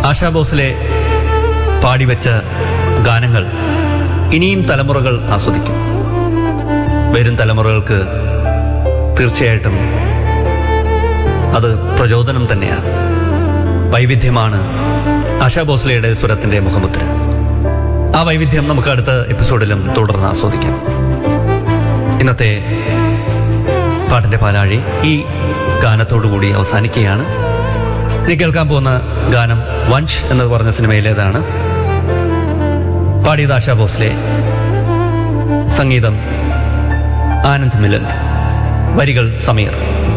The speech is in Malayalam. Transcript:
ആശാ ഭോസ്ലെ പാടിവെച്ച ഗാനങ്ങൾ ഇനിയും തലമുറകൾ ആസ്വദിക്കും വരും തലമുറകൾക്ക് തീർച്ചയായിട്ടും അത് പ്രചോദനം തന്നെയാണ് വൈവിധ്യമാണ് ആശാ ഭോസ്ലെയുടെ സ്വരത്തിന്റെ മുഖമുദ്ര ആ വൈവിധ്യം നമുക്ക് അടുത്ത എപ്പിസോഡിലും തുടർന്ന് ആസ്വദിക്കാം ഇന്നത്തെ പാട്ടിന്റെ പാലാഴി ഈ ഗാനത്തോടുകൂടി അവസാനിക്കുകയാണ് ഇനി കേൾക്കാൻ പോകുന്ന ഗാനം വൻഷ് എന്ന് പറഞ്ഞ സിനിമയിലേതാണ് പാടിയത് ആശാ ഭോസ്ലെ സംഗീതം ആനന്ദ് മിലന്ദ് വരികൾ സമീർ